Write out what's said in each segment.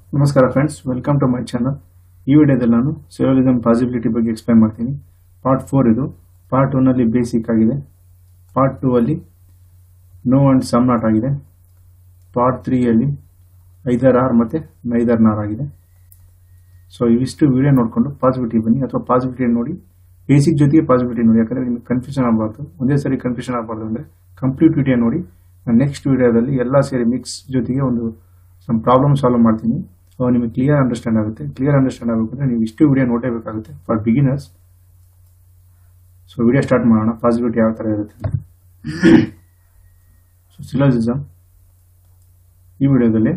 ನಮಸ್ಕಾರ friends welcome to my channel ಈ ವಿಡಿಯೋದಲ್ಲಿ ನಾನು ಸೋಲಿಸಮ್ ಪಾಸಿಬಿಲಿಟಿ ಬಗ್ಗೆ ಎಕ್ಸ್ಪ್ಲೈನ್ ಮಾಡ್ತೀನಿ ಪಾರ್ಟ್ ಫೋರ್ ಇದು ಪಾರ್ಟ್ ಒನ್ನಲ್ಲಿ ಬೇಸಿಕ್ ಆಗಿದೆ ಪಾರ್ಟ್ ಟೂ ಅಲ್ಲಿ ನೋ ಅಂಡ್ ಸಮ್ ನಾಟ್ ಆಗಿದೆ ಪಾರ್ಟ್ ತ್ರೀಯಲ್ಲಿ ಐದರ್ ಆರ್ ಮತ್ತು ನೈದರ್ ನಾರ್ ಆಗಿದೆ ಸೊ ಇವಿಷ್ಟು ವಿಡಿಯೋ ನೋಡಿಕೊಂಡು ಪಾಸಿಬಿಲಿಟಿ ಬನ್ನಿ ಅಥವಾ ಪಾಸಿಬಿಲಿಟಿ ನೋಡಿ ಬೇಸಿಕ್ ಜೊತೆಗೆ ಪಾಸಿಬಿಲಿಟಿ ನೋಡಿ ಯಾಕಂದರೆ ನಿಮಗೆ ಕನ್ಫ್ಯೂಷನ್ ಆಗಬಾರ್ದು ಒಂದೇ ಸರಿ ಕನ್ಫ್ಯೂಷನ್ ಆಗಬಾರ್ದು ಅಂದರೆ ಕಂಪ್ಲೀಟ್ ವಿಡಿಯೋ ನೋಡಿ ನಾನು ನೆಕ್ಸ್ಟ್ ವಿಡಿಯೋದಲ್ಲಿ ಎಲ್ಲ ಸೇರಿ ಮಿಕ್ಸ್ ಜೊತೆಗೆ ಒಂದು ಸಮ್ ಪ್ರಾಬ್ಲಮ್ ಸಾಲ್ವ್ ಮಾಡ್ತೀನಿ ಅವಾಗ ನಿಮಗೆ ಕ್ಲಿಯರ್ ಅಂಡರ್ಸ್ಟ್ಯಾಂಡ್ ಆಗುತ್ತೆ ಕ್ಲಿಯರ್ ಅಂಡರ್ಸ್ಟ್ಯಾಂಡ್ ಆಗಬೇಕಂದ್ರೆ ನೀವು ಇಷ್ಟು ವಿಡಿಯೋ ನೋಡಲೇಬೇಕಾಗುತ್ತೆ for beginners so video start ಮಾಡೋಣ ಪಾಸಿಬಿಲಿಟಿ ಯಾವ ಥರ ಇರುತ್ತೆ ಸೊ ಸಿಲೋಸಿಸಮ್ ಈ ವಿಡಿಯೋದಲ್ಲಿ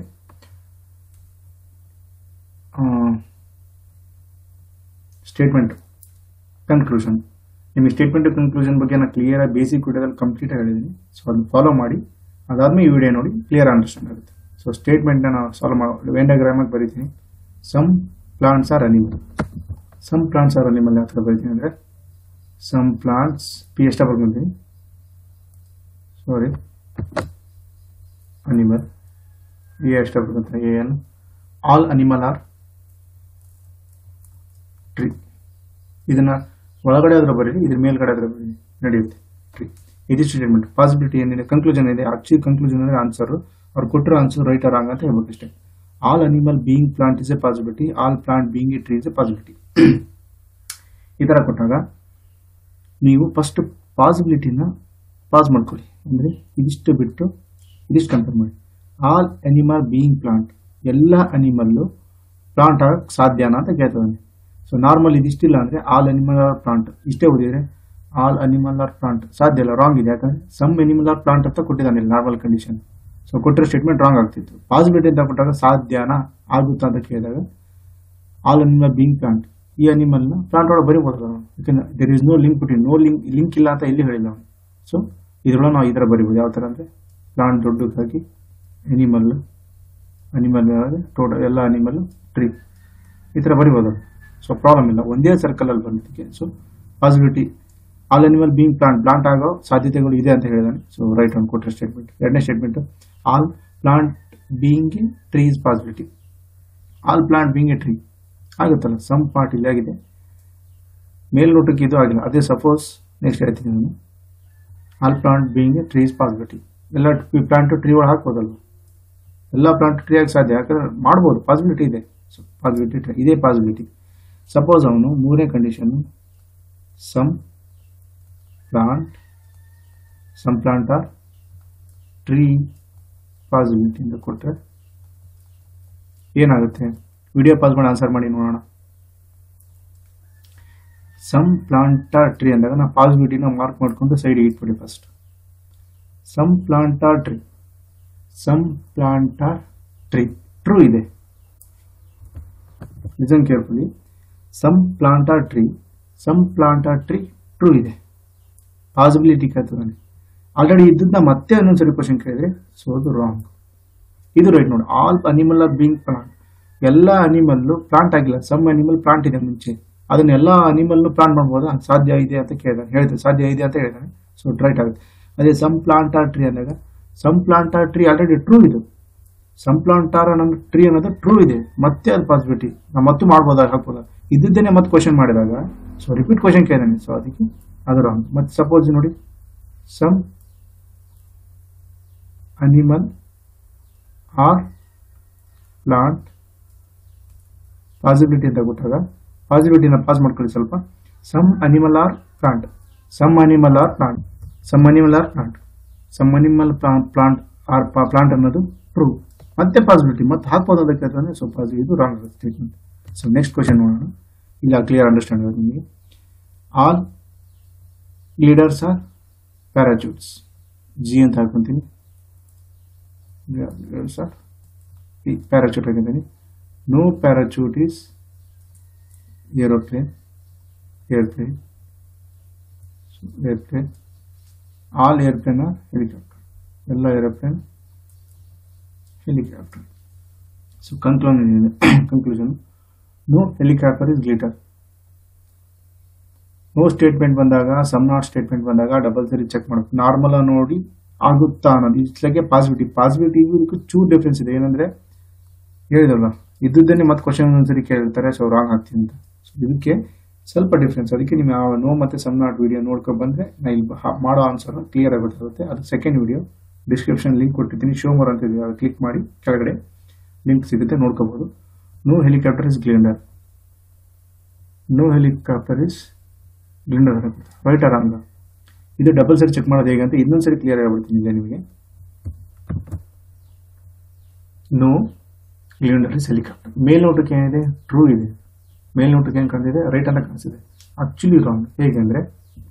ಸ್ಟೇಟ್ಮೆಂಟ್ ಕನ್ಕ್ಲೂಷನ್ ನಿಮಗೆ ಸ್ಟೇಟ್ಮೆಂಟ್ ಕನ್ಕ್ಲೂಷನ್ ಬಗ್ಗೆ ನಾನು ಕ್ಲಿಯರ್ ಬೇಸಿಕ್ ವಿಡಿಯೋದಲ್ಲಿ ಕಂಪ್ಲೀಟ್ ಆಗಿ ಹೇಳಿದ್ದೀನಿ ಸೊ ಅದನ್ನ ಫಾಲೋ ಮಾಡಿ ಅದಾದ್ಮೇಲೆ ಈ ವಿಡಿಯೋ ನೋಡಿ ಕ್ಲಿಯರ್ ಅಂಡರ್ಸ್ಟ್ಯಾಂಡ್ ಆಗುತ್ತೆ ಸೊ ಸ್ಟೇಟ್ಮೆಂಟ್ನ ನಾನು ಸಾಲ್ವ್ ಮಾಡಿ ವೆನ್ ಡಯಾಗ್ರಾಮಾಗಿ ಬರೀತೀನಿ some plants are animal some plants are animal ಯಾವ ಥರ ಬರೀತೀನಿ ಅಂದರೆ ಸಮ್ ಪ್ಲಾಂಟ್ಸ್ ಪಿ ಎಷ್ಟ ಬರ್ಕೊಂತೀನಿ ಸಾರಿ ಅನಿಮಲ್ ಎ ಎಷ್ಟ ಬರ್ಕೊಂತೀನಿ a an all animal are tree ಇದನ್ನ ಒಳಗಡೆ ಆದ್ರೆ ಬರೀರಿ ಇದ್ರ ಮೇಲ್ಗಡೆ ಆದ್ರೆ ಬರೀರಿ ನಡೆಯುತ್ತೆ ಟ್ರೀ ಇದಿಷ್ಟು ಸ್ಟೇಟ್ಮೆಂಟ್ ಪಾಸಿಬಿಲಿಟಿ ಏನಿದೆ ಕನ್ಕ್ಲೂಷನ್ ಇದೆ ಆಕ್ಚುಲಿ ಕನ್ಕ್ಲೂಷನ್ ಅಂದ್ರೆ ಆನ್ಸರ್ ಅವ್ರು ಕೊಟ್ಟರು ಆನ್ಸರ್ ರೈಟ್ ಆರ್ ರಾಂಗ್ ಅಂತ ಹೇಳ್ಬೇಕು ಇಷ್ಟೇ all animal being plant is a possibility all plant being a tree is a possibility ಈ ತರ ಕೊಟ್ಟಾಗ ನೀವು ಫಸ್ಟ್ ಪಾಸಿಬಿಲಿಟಿನ ಪಾಸ್ ಮಾಡ್ಕೊಳ್ಳಿ ಅಂದ್ರೆ ಇದಿಷ್ಟು ಬಿಟ್ಟು ಇದಿಷ್ಟು ಕಂಪೇರ್ ಮಾಡಿ ಆಲ್ ಅನಿಮಲ್ ಬೀಯಿಂಗ್ ಪ್ಲಾಂಟ್ ಎಲ್ಲ ಅನಿಮಲ್ಲು ಪ್ಲಾಂಟ್ ಆಗಕ್ಕೆ ಸಾಧ್ಯನಾ ಅಂತ ಕೇಳ್ತದೆ ಸೊ ನಾರ್ಮಲ್ ಇದಿಷ್ಟಿಲ್ಲ ಅಂದ್ರೆ ಆಲ್ ಅನಿಮಲ್ ಆರ್ ಪ್ಲಾಂಟ್ ಇಷ್ಟೇ ಓದಿದ್ರೆ ಆಲ್ ಅನಿಮಲ್ ಆರ್ ಪ್ಲಾಂಟ್ ಸಾಧ್ಯ ಇಲ್ಲ ರಾಂಗ್ ಇದೆ ಯಾಕಂದ್ರೆ ಸಮ್ ಅನಿಮಲ್ ಆರ್ ಪ್ಲಾಂಟ್ ಅಂತ ಕೊಟ್ಟಿದ್ದಾನೆ ನಾರ್ಮಲ್ ಕಂಡೀಷನ್ ಸೊ ಕೊಟ್ಟಿರೋ ಸ್ಟೇಟ್ಮೆಂಟ್ ರಾಂಗ್ ಆಗ್ತಿತ್ತು ಪಾಸಿಬಿಲಿಟಿ ಅಂತ ಕೊಟ್ಟಾಗ ಸಾಧ್ಯನಾ ಆಗುತ್ತಾ ಅಂತ ಕೇಳಿದಾಗ ಆಲ್ ಅನಿಮಲ್ ಬೀಯಿಂಗ್ ಪ್ಲಾಂಟ್ ಈ ಅನಿಮಲ್ನ ಪ್ಲಾಂಟ್ ಒಳಗೆ ಬರಿಬೋದು ನಾವು ಯಾಕಂದ್ರೆ there is no link between no link link ಇಲ್ಲ ಅಂತ ಎಲ್ಲಿ ಹೇಳಿಲ್ಲ ಅವನು ಸೊ ಇದ್ರೊಳಗೆ ನಾವು ಈ ಥರ ಬರಿಬೋದು ಯಾವ ಥರ ಅಂದರೆ ಪ್ಲಾಂಟ್ ದೊಡ್ಡದಾಗಿ ಅನಿಮಲ್ ಅನಿಮಲ್ ಟೋಟಲ್ ಎಲ್ಲ ಅನಿಮಲ್ ಟ್ರೀ ಈ ಥರ ಬರಿಬೋದು ಸೊ ಪ್ರಾಬ್ಲಮ್ ಇಲ್ಲ ಒಂದೇ ಸರ್ಕಲಲ್ಲಿ ಬಂದಿದ್ದಕ್ಕೆ so possibility all animal being plant plant ಆಗೋ ಸಾಧ್ಯತೆಗಳು ಇದೆ ಅಂತ ಹೇಳಿದಾನೆ ಸೊ ರೈಟ್ ಒಂದು ಕೊಟ್ಟರೆ ಸ್ಟೇಟ್ಮೆಂಟ್ ಎರಡನೇ statement all plant being a tree is possibility all plant being a tree ಆಗುತ್ತಲ್ಲ ಸಮ್ ಪಾರ್ಟ್ ಇಲ್ಲಿ ಆಗಿದೆ ಮೇಲ್ನೋಟಕ್ಕೆ ಇದು ಆಗಿಲ್ಲ ಅದೇ ಸಪೋಸ್ ನೆಕ್ಸ್ಟ್ ಹೇಳ್ತೀನಿ ನಾನು all plant being a tree is possibility ಎಲ್ಲ ಪ್ಲಾಂಟ್ ಟ್ರೀ ಒಳಗೆ ಹಾಕ್ಬೋದಲ್ವ ಎಲ್ಲ ಪ್ಲಾಂಟ್ ಟ್ರೀ ಆಗಿ ಸಾಧ್ಯ ಯಾಕಂದ್ರೆ ಮಾಡ್ಬೋದು ಪಾಸಿಬಿಲಿಟಿ ಇದೆ ಸೊ ಪಾಸಿಬಿಲಿಟಿ ಇದೇ ಪಾಸಿಬಿಲಿಟಿ ಸಪೋಸ್ ಅವನು ಮೂರನೇ condition some plant some plant or tree possibility ಅಂತ ಕೊಟ್ಟರೆ ಏನಾಗುತ್ತೆ ವಿಡಿಯೋ ಪಾಸ್ ಮಾಡಿ ಆನ್ಸರ್ ಮಾಡಿ ನೋಡೋಣ ಸಮ್ ಪ್ಲಾಂಟ್ ಆರ್ ಟ್ರೀ ಅಂದಾಗ ನಾವು ಪಾಸಿಬಿಲಿಟಿನ ಮಾರ್ಕ್ ಮಾಡಿಕೊಂಡು ಸೈಡ್ ಇಟ್ಬಿಡಿ first some plant or tree some plant or tree true ಇದೆ listen carefully some plant or tree some plant or tree true ಇದೆ ಪಾಸಿಬಿಲಿಟಿ ಕೇಳ್ತದೆ ಆಲ್ರೆಡಿ ಇದ್ದನ್ನ ಮತ್ತೆ ಇನ್ನೊಂದ್ಸರಿ ಕ್ವಶನ್ ಕೇಳಿದ್ರೆ ಸೊ ಅದು ರಾಂಗ್ ಇದು ರೈಟ್ ನೋಡಿ all animal or being plant ಎಲ್ಲ ಅನಿಮಲ್ಲು ಪ್ಲಾಂಟ್ ಆಗಿಲ್ಲ ಸಮ್ ಅನಿಮಲ್ ಪ್ಲಾಂಟ್ ಇದೆ ಮುಂಚೆ ಅದನ್ನ ಎಲ್ಲ ಅನಿಮಲ್ ಪ್ಲಾಂಟ್ ಮಾಡ್ಬೋದಾ ಸಾಧ್ಯ ಇದೆ ಅಂತ ಕೇಳಿದಾನೆ ಹೇಳ್ತಾನೆ ಸಾಧ್ಯ ಇದೆ ಅಂತ ಹೇಳಿದಾನೆ ಸೊ ರೈಟ್ ಆಗುತ್ತೆ ಅದೇ ಸಮ್ ಪ್ಲಾಂಟ್ ಆರ್ ಟ್ರೀ ಅಂದಾಗ some plant or tree already true ಇದು ಸಮ್ ಪ್ಲಾಂಟ್ ಆರ್ ಅನ್ನೋ ಟ್ರೀ ಅನ್ನೋದು ಟ್ರೂ ಇದೆ ಮತ್ತೆ ಅದು ಪಾಸಿಬಿಲಿಟಿ ನಾವು ಮತ್ತೆ ಮಾಡ್ಬೋದಾ ಹಾಕ್ಬೋದಾ ಇದ್ದದ್ದೇನೆ ಮತ್ತೆ ಕ್ವಶನ್ ಮಾಡಿದಾಗ ಸೊ ರಿಪೀಟ್ ಕ್ವಶನ್ ಕೇಳಿದಾನೆ ಸೊ ಅದಕ್ಕೆ ಅದು ರಾಂಗ್ ಮತ್ತೆ ಸಪೋಸ್ ನೋಡಿ some animal or plant possibility ಅಂತ ಕೊಟ್ಟಾಗ ಪಾಸಿಬಿಲಿಟಿನ ಪಾಸ್ ಮಾಡ್ಕೊಳ್ಳಿ ಸ್ವಲ್ಪ some animal or plant some animal or plant some animal or plant some animal plant or plant ಅನ್ನೋದು ಟ್ರೂ ಮತ್ತೆ ಪಾಸಿಬಿಲಿಟಿ ಮತ್ತೆ ಹಾಕ್ಬೋದು ಅದಕ್ಕೆ ಅಂತಂದ್ರೆ ಸೊ ಪಾಸಿಟಿವ್ ಇದು wrong statement so next question ನೋಡೋಣ ಇಲ್ಲ ಕ್ಲಿಯರ್ ಅಂಡರ್ಸ್ಟ್ಯಾಂಡ್ ಆಗುತ್ತೆ ನಿಮಗೆ all leaders are parachutes G ಅಂತ ಹಾಕೊಂತೀನಿ ಸರ್ ಪ್ಯಾರಾಚೂಟ್ ಹಾಕಿದ್ದೀನಿ no parachute is aeroplane airplane airplane all airplane or helicopter ಎಲ್ಲ ಏರೋಪ್ಲೇನ್ ಹೆಲಿಕಾಪ್ಟರ್ ಸೊ ಕನ್ಕ್ಲೂಷನ್ ಏನಿದೆ conclusion no helicopter is glider no statement ಬಂದಾಗ ಸಮ್ ನಾಟ್ ಸ್ಟೇಟ್ಮೆಂಟ್ ಬಂದಾಗ double ಸರಿ check ಮಾಡಬೇಕು normal ನೋಡಿ ಆಗುತ್ತಾ ಅನ್ನೋದು ಇಟ್ಲಾಗೆ ಪಾಸಿಬಿಲಿಟಿ ಪಾಸಿಬಿಲಿಟಿ ಇದಕ್ಕೂ ಚೂರ್ ಡಿಫ್ರೆನ್ಸ್ ಇದೆ ಏನಂದ್ರೆ ಹೇಳಿದಲ್ಲ ಇದ್ದನ್ನೇ ಮತ್ತೆ ಕ್ವಶನ್ ಒಂದ್ಸರಿ ಕೇಳ್ತಾರೆ ಸೊ ರಾಂಗ್ ಆಗ್ತೀನಿ ಅಂತ ಸೊ ಇದಕ್ಕೆ ಸ್ವಲ್ಪ ಡಿಫ್ರೆನ್ಸ್ ಅದಕ್ಕೆ ನೀವು ಆ ನೋ ಮತ್ತೆ ಸಮ್ ನಾಟ್ ವಿಡಿಯೋ ನೋಡ್ಕೊ ಬಂದ್ರೆ ನಾ ಇಲ್ಲಿ ಹಾ- ಮಾಡೋ ಆನ್ಸರ್ ಕ್ಲಿಯರ್ ಆಗಿ ಗೊತ್ತಾಗುತ್ತೆ ಅದು ಸೆಕೆಂಡ್ ವಿಡಿಯೋ ಡಿಸ್ಕ್ರಿಪ್ಷನ್ ಲಿಂಕ್ ಕೊಟ್ಟಿದ್ದೀನಿ ಶೋ ಮೋರ್ ಅಂತ ಇದೆ ಕ್ಲಿಕ್ ಮಾಡಿ ಕೆಳಗಡೆ ಲಿಂಕ್ ಸಿಗುತ್ತೆ ನೋಡ್ಕೋಬಹುದು no helicopter is glider no helicopter is glider right ಆರಾಂಗ ಇದು ಡಬಲ್ ಸರಿ ಚೆಕ್ ಮಾಡೋದು ಹೇಗೆ ಅಂತ ಇನ್ನೊಂದ್ಸರಿ ಕ್ಲಿಯರ್ ಆಗ್ಬಿಡ್ತೀನಿ ಇಲ್ಲೇ ನಿಮಗೆ ನೋ ಗ್ಲಿಂಡರ್ ಇಸ್ ಹೆಲಿಕಾಪ್ಟರ್ ಮೇಲ್ನೋಟಕ್ಕೆ ಏನಿದೆ ಟ್ರೂ ಇದೆ ಮೇಲ್ನೋಟಕ್ಕೆ ಏನು ಕಾಣ್ತಿದೆ ರೈಟ್ ಅಂತ ಕಾಣಿಸಿದೆ ಆಕ್ಚುಲಿ ರಾಂಗ್ ಹೇಗೆಂದ್ರೆ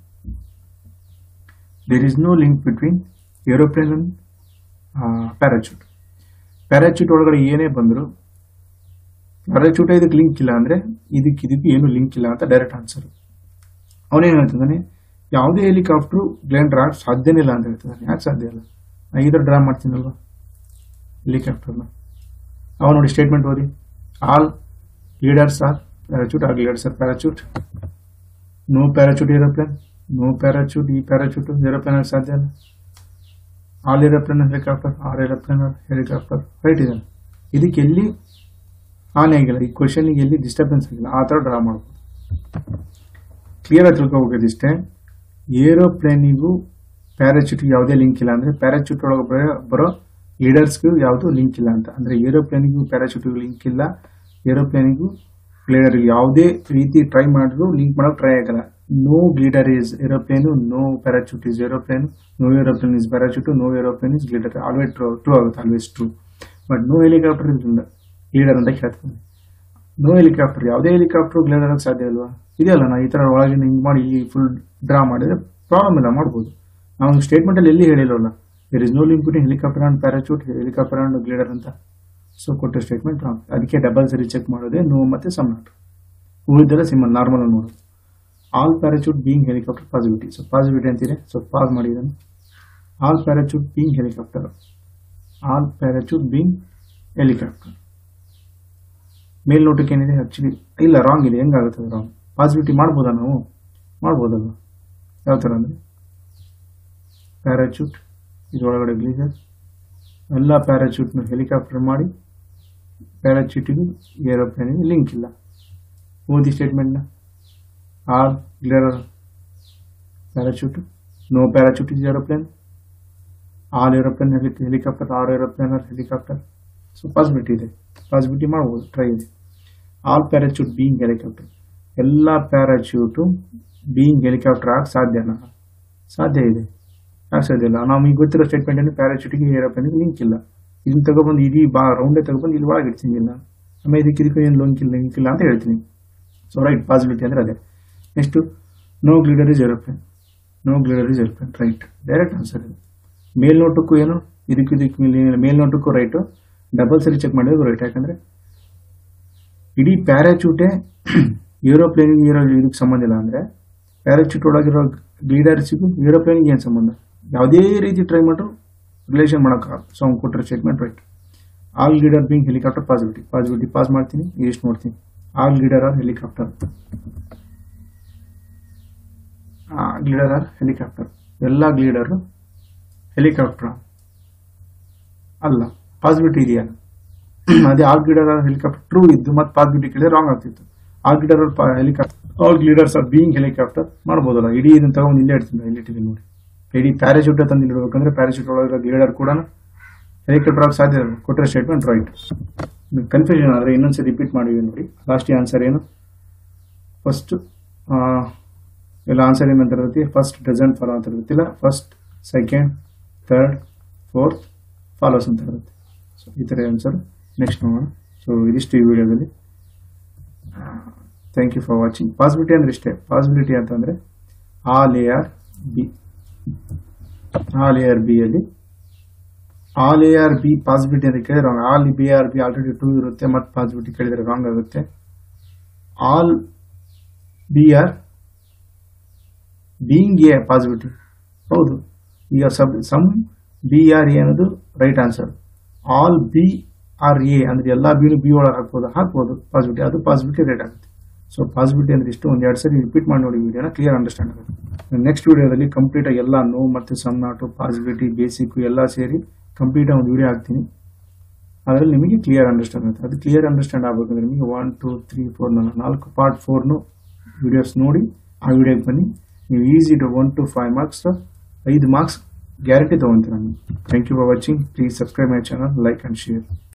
there is no link between aeroplane and parachute parachute ಒಳಗಡೆ ಏನೇ ಬಂದ್ರು ಪ್ಯಾರಾಚೂಟ್ ಇದಕ್ಕೆ ಲಿಂಕ್ ಇಲ್ಲ ಅಂದ್ರೆ ಇದಕ್ಕೆ ಇದಕ್ಕೆ ಏನು ಲಿಂಕ್ ಇಲ್ಲ ಅಂತ ಡೈರೆಕ್ಟ್ ಆನ್ಸರ್ ಅವನೇನ್ ಹೇಳ್ತಿದ್ದಾನೆ ಯಾವುದೇ ಹೆಲಿಕಾಪ್ಟರ್ ಗ್ಲ್ಯಾಂಡ್ ರಾಕ್ ಸಾಧ್ಯನೇ ಇಲ್ಲ ಅಂತ ಹೇಳ್ತಿದ್ದಾನೆ ಯಾಕೆ ಸಾಧ್ಯ ಇಲ್ಲ ನಾ ಇದರ ಡ್ರಾ ಮಾಡ್ತೀನಲ್ವಾ ಹೆಲಿಕಾಪ್ಟರ್ನ ಅವ ನೋಡಿ ಸ್ಟೇಟ್ಮೆಂಟ್ ಓದಿ all leaders are parachute are leaders are parachute no parachute aeroplane no parachute ಈ ಪ್ಯಾರಾಚೂಟ್ ಏರೋಪ್ಲೇನ್ ಆಗಿ ಸಾಧ್ಯ ಇಲ್ಲ all aeroplane helicopter or aeroplane helicopter right ಇದೆ ಇದಕ್ಕೆ ಎಲ್ಲಿ ಹಾನಿ ಆಗಿಲ್ಲ ಈ ಕ್ವಶನ್ಗೆ ಎಲ್ಲಿ ಡಿಸ್ಟರ್ಬೆನ್ಸ್ ಆಗಿಲ್ಲ ಆ ಥರ ಡ್ರಾ ಮಾಡ್ಬೋದು ಕ್ಲಿಯರ್ ಆಗಿ ತಿಳ್ಕೊಬೇಕಿದಿಷ್ಟೇ ಏರೋಪ್ಲೇನಿಗೂ ಪ್ಯಾರಾಚೂಟ್ಗೆ ಯಾವುದೇ ಲಿಂಕ್ ಇಲ್ಲ ಅಂದ್ರೆ ಪ್ಯಾರಾಚೂಟ್ ಒಳಗೆ ಬರೋ- ಬರೋ ಲೀಡರ್ಸ್ಗೂ ಯಾವುದು ಲಿಂಕ್ ಇಲ್ಲ ಅಂತ ಅಂದ್ರೆ ಏರೋಪ್ಲೇನಿಗೂ ಪ್ಯಾರಾಚೂಟ್ಗೂ ಲಿಂಕ್ ಇಲ್ಲ ಏರೋಪ್ಲೇನಿಗೂ ಗ್ಲೀಡರ್ ಯಾವುದೇ ರೀತಿ ಟ್ರೈ ಮಾಡಿದ್ರು ಲಿಂಕ್ ಮಾಡೋಕೆ ಟ್ರೈ ಆಗಲ್ಲ no glider is aeroplane no parachute is aeroplane no aeroplane is parachute no aeroplane is glider always true true ಆಗುತ್ತೆ always true but no helicopter is leader ಅಂತ ಹೇಳ್ತಾನೆ no helicopter ಯಾವುದೇ helicopter glider ಆಗಕ್ಕೆ ಸಾಧ್ಯ ಇಲ್ವಾ ಇದೆಯಲ್ಲ ನಾ ಈ ತರ ಒಳಗಿನ ಹಿಂಗ್ ಮಾಡಿ ಇಲ್ಲಿ ಫುಲ್ ಡ್ರಾ ಮಾಡಿದ್ರೆ ಪ್ರಾಬ್ಲಮ್ ಇಲ್ಲ ಮಾಡ್ಬೋದು ನಾವು ಸ್ಟೇಟ್ಮೆಂಟ್ ಅಲ್ಲಿ ಎಲ್ಲಿ ಹೇಳಿಲ್ವಲ್ಲ there is no link between helicopter and parachute helicopter and glider ಅಂತ ಸೊ ಕೊಟ್ಟ ಸ್ಟೇಟ್ಮೆಂಟ್ ರಾಂಗ್ ಅದಕ್ಕೆ ಡಬಲ್ ಸರಿ ಚೆಕ್ ಮಾಡೋದೇ ನೋ ಮತ್ತೆ ಸಮ್ ನಾಟ್ ಉಳಿದೆಲ್ಲ ಸಿಂಪಲ್ ನಾರ್ಮಲ್ ಆಗಿ ನೋಡೋದು all parachute being helicopter possibility so possibility ಅಂತಿದೆ ಸೊ ಪಾಸ್ ಮಾಡಿ ಇದನ್ನು all parachute being helicopter all parachute being helicopter ಮೇಲ್ನೋಟಕ್ಕೆ ಏನಿದೆ ಆಕ್ಚುಲಿ ಇಲ್ಲ ರಾಂಗ್ ಇದೆ ಹೆಂಗಾಗುತ್ತೆ ರಾಂಗ್ ಪಾಸಿಬಿಲಿಟಿ ಮಾಡ್ಬೋದಾ ನಾವು ಮಾಡ್ಬೋದಲ್ಲ ಯಾವ ಥರ ಅಂದರೆ ಪ್ಯಾರಾಚೂಟ್ ಇದರೊಳಗಡೆ ಗ್ಲೀಸರ್ ಎಲ್ಲ ಪ್ಯಾರಾಚೂಟ್ನ ಹೆಲಿಕಾಪ್ಟರ್ ಮಾಡಿ ಪ್ಯಾರಾಚೂಟಿಗೂ ಏರೋಪ್ಲೇನಿಗೆ ಲಿಂಕ್ ಇಲ್ಲ ಓದಿ ಸ್ಟೇಟ್ಮೆಂಟ್ನ or glider parachute no parachute is aeroplane all aeroplane helicopter or aeroplane or helicopter so possibility ಇದೆ ಪಾಸಿಬಿಲಿಟಿ ಮಾಡ್ಬೋದು ಟ್ರೈ ಇದೆ ಆಲ್ ಪ್ಯಾರಾಚೂಟ್ ಬೀಯಿಂಗ್ ಹೆಲಿಕಾಪ್ಟರ್ ಎಲ್ಲ ಪ್ಯಾರಾಚೂಟು ಬೀಯಿಂಗ್ ಹೆಲಿಕಾಪ್ಟರ್ ಆಗ ಸಾಧ್ಯನಾ ಸಾಧ್ಯ ಇದೆ ಯಾಕೆ ಸಾಧ್ಯ ಇಲ್ಲ ನಮಗೆ ಗೊತ್ತಿರೋ ಸ್ಟೇಟ್ಮೆಂಟ್ ಏನು ಪ್ಯಾರಾಚೂಟಿಗೆ ಏರೋಪ್ಲೇನಿಗೆ ಲಿಂಕ್ ಇಲ್ಲ ಇದನ್ನ ತಗೊಬಂದು ಇಡೀ ಬಾ ರೌಂಡೇ ತಗೊಬಂದು ಇಲ್ಲಿ ಒಳಗೆ ಇಡ್ತೀನಿ ಇಲ್ಲ ಆಮೇಲೆ ಇದಕ್ಕೆ ಇದಕ್ಕೆ ಏನು ಲಿಂಕ್ ಇಲ್ಲ ಲಿಂಕ್ ಇಲ್ಲ ಅಂತ ಹೇಳ್ತೀನಿ ಸೊ ರೈಟ್ ಪಾಸಿಬಿಲಿಟಿ ಅಂದರೆ ಅದೇ next no glider is aeroplane no glider is aeroplane right direct answer ಇದೆ ಮೇಲ್ನೋಟಕ್ಕೂ ಏನು ಇದಕ್ಕೂ ಇದಕ್ಕೂ ಇಲ್ಲಿ ಮೇಲ್ನೋಟಕ್ಕೂ ರೈಟು ಡಬಲ್ ಸರಿ ಚೆಕ್ ಮಾಡಿದ್ರು ರೈಟ್ ಯಾಕಂದ್ರೆ ಇಡೀ ಪ್ಯಾರಾಚೂಟೇ ಏರೋಪ್ಲೇನಿಗೆ ಇರೋ ಇದಕ್ಕೆ ಸಂಬಂಧ ಇಲ್ಲ ಅಂದ್ರೆ ಪ್ಯಾರಾಚೂಟ್ ಒಳಗಿರೋ ಲೀಡರ್ಸಿಗೂ ಏರೋಪ್ಲೇನಿಗೆ ಏನು ಸಂಬಂಧ ಯಾವುದೇ ರೀತಿ ಟ್ರೈ ಮಾಡ್ರು ರಿಲೇಷನ್ ಮಾಡೋಕ್ಕಾಗಲ್ಲ ಸೊ ಅವ್ನು ಕೊಟ್ಟರೆ statement right all leader being helicopter possibility possibility pass ಮಾಡ್ತೀನಿ ಇಷ್ಟು ನೋಡ್ತೀನಿ all leader or helicopter leader or helicopter ಎಲ್ಲ ಲೀಡರು ಹೆಲಿಕಾಪ್ಟರ್ ಅಲ್ಲ ಪಾಸಿಬಿಲಿಟಿ ಇದೆಯಾ ಅದೇ all leader or helicopter true ಇದ್ದು ಮತ್ತೆ ಪಾಸಿಬಿಲಿಟಿ ಕೇಳಿದ್ರೆ ರಾಂಗ್ ಆಗ್ತಿತ್ತು all leader helicopter all leaders are being helicopter ಮಾಡ್ಬೋದಲ್ಲ ಇಡೀ ಇದನ್ನ ತಗೊಂಡು ಇಲ್ಲೇ ಇಡ್ತೀನಿ ಇಲ್ಲಿ ಇಟ್ಟಿದ್ದೀನಿ ನೋಡಿ ಇಡೀ ಪ್ಯಾರಾಶೂಟ್ ತಂದು ಇಡಬೇಕಂದ್ರೆ ಪ್ಯಾರಾಶೂಟ್ ಒಳಗಿರೋ ಲೀಡರ್ ಕೂಡ ಹೆಲಿಕಾಪ್ಟರ್ ಆಗಿ ಸಾಧ್ಯ ಇಲ್ಲ ಕೊಟ್ಟರೆ ಸ್ಟೇಟ್ಮೆಂಟ್ ರೈಟ್ ಕನ್ಫ್ಯೂಷನ್ ಆದರೆ ಇನ್ನೊಂದ್ಸರಿ ರಿಪೀಟ್ ಮಾಡಿದ್ವಿ ನೋಡಿ ಲಾಸ್ಟ್ ಆನ್ಸರ್ ಏನು ಫಸ್ಟ್ ಎಲ್ಲ ಆನ್ಸರ್ ಏನಂತ ಇರುತ್ತೆ ಫಸ್ಟ್ ಡಜಂಟ್ ಫಾಲೋ ಅಂತ ಇರುತ್ತಿಲ್ಲ first second third fourth follows ಅಂತ ಇರುತ್ತೆ ಸೊ ಈ ಥರ ಆನ್ಸರ್ ನೆಕ್ಸ್ಟ್ ನೋಡೋಣ ಸೊ ಇದಿಷ್ಟು ಈ ವಿಡಿಯೋದಲ್ಲಿ thank you for watching possibility ಅಂದ್ರೆ ಇಷ್ಟೇ ಪಾಸಿಬಿಲಿಟಿ ಅಂತಂದ್ರೆ ಆ ಲೇಯರ್ ಬಿ ಆ ಲೇಯರ್ ಬಿ ಅಲ್ಲಿ ಆ ಲೇಯರ್ ಬಿ ಪಾಸಿಬಿಲಿಟಿ ಅಂತ ಕೇಳಿದ್ರೆ wrong all B or B already too ಇರುತ್ತೆ ಮತ್ತೆ ಪಾಸಿಬಿಲಿಟಿ ಕೇಳಿದ್ರೆ ರಾಂಗ್ ಆಗುತ್ತೆ all B are being A possibility ಹೌದು ಈಗ sub some B are A ಅನ್ನೋದು right answer all B are A ಅಂದ್ರೆ ಎಲ್ಲ ಬಿನು ಬಿ ಒಳಗೆ ಹಾಕ್ಬೋದು ಹಾಕ್ಬೋದು ಪಾಸಿಬಿಲಿಟಿ ಅದು ಪಾಸಿಬಿಲಿಟಿ ರೇಟ್ ಆಗುತ್ತೆ ಸೊ ಪಾಸಿಬಿಲಿಟಿ ಅಂದ್ರೆ ಇಷ್ಟು ಒಂದು ಎರಡು ಸರಿ ರಿಪೀಟ್ ಮಾಡಿ ನೋಡಿ ವಿಡಿಯೋನ ಕ್ಲಿಯರ್ ಅಂಡರ್ಸ್ಟ್ಯಾಂಡ್ ಆಗುತ್ತೆ ನೆಕ್ಸ್ಟ್ ವಿಡಿಯೋದಲ್ಲಿ ಕಂಪ್ಲೀಟ್ ಆಗಿ ಎಲ್ಲ ನೋ ಮತ್ತು ಸಮ್ ನಾಟು ಪಾಸಿಬಿಲಿಟಿ ಬೇಸಿಕ್ ಎಲ್ಲ ಸೇರಿ ಕಂಪ್ಲೀಟ್ ಒಂದು ವಿಡಿಯೋ ಹಾಕ್ತೀನಿ ಅದರಲ್ಲಿ ನಿಮಗೆ ಕ್ಲಿಯರ್ ಅಂಡರ್ಸ್ಟ್ಯಾಂಡ್ ಆಗುತ್ತೆ ಅದು ಕ್ಲಿಯರ್ ಅಂಡರ್ಸ್ಟ್ಯಾಂಡ್ ಆಗಬೇಕಂದ್ರೆ ನಿಮಗೆ ಒನ್ ಟೂ ತ್ರೀ ಫೋರ್ ನಾಲ್ಕು ಪಾರ್ಟ್ ಫೋರ್ನು ವಿಡಿಯೋಸ್ ನೋಡಿ ಆ ವಿಡಿಯೋಗೆ ಬನ್ನಿ ನೀವು easy to one two five marks ಐದು ಮಾರ್ಕ್ಸ್ ಗ್ಯಾರಂಟಿ ತೊಗೊತೀರ ನೀವು thank you for watching please subscribe my channel like and share